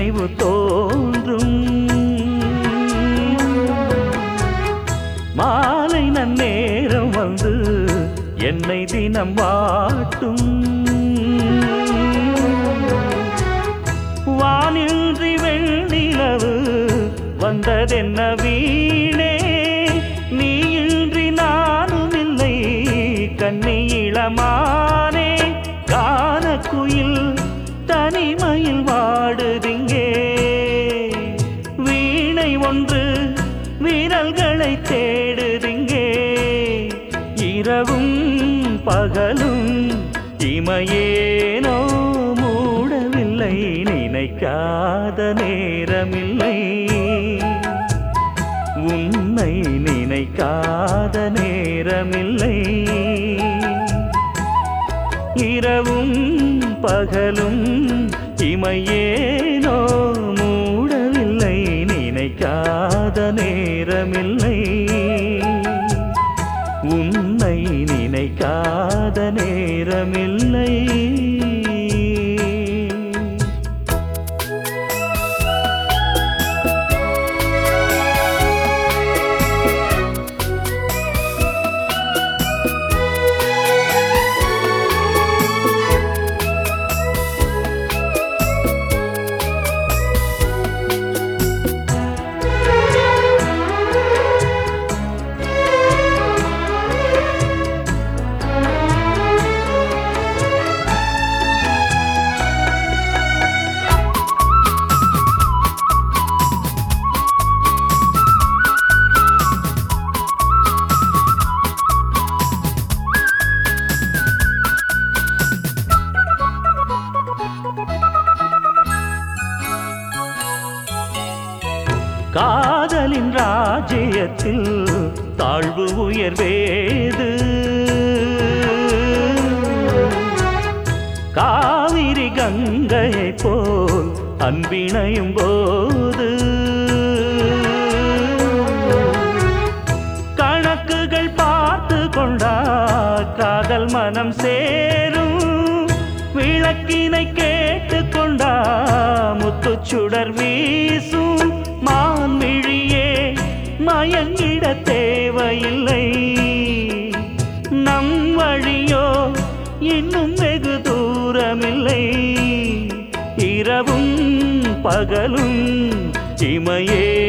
நினைவு தோன்றும் மாலை நன்னேரம் வந்து என்னை தினம் வாட்டும் வானின்றி வெண்ணிலவு வந்ததென்ன வீணே நீ இன்றி நானும் இல்லை கண்ணி இளமானே கானக்குயில் தனிமையில் வாடுதிங்கே வீணை ஒன்று வீரல்களை தேடுதிங்கே இரவும் பகலும் இமையேனோ மூடவில்லை நினைக்காத நேரமில்லை உன்னை நினைக்காத நேரமில்லை இரவும் பகலும் இமையேனோ மூடவில்லை நினைக்காத நேரமில்லை உன்னை நினைக்காத நேரமில்லை காதலின் ராஜ்யத்தில் தாழ்வு உயர்வேது காவிரி கங்கையை போல் அன்பிணையும் போது கணக்குகள் பார்த்து கொண்டா காதல் மனம் சேரும் விளக்கினை கேட்டு கொண்டா முத்துச்சுடர் வீசும் மான்மிழியே மயங்கிட தேவையில்லை நம் வழியோ இன்னும் வெகு தூரமில்லை இரவும் பகலும் இமையே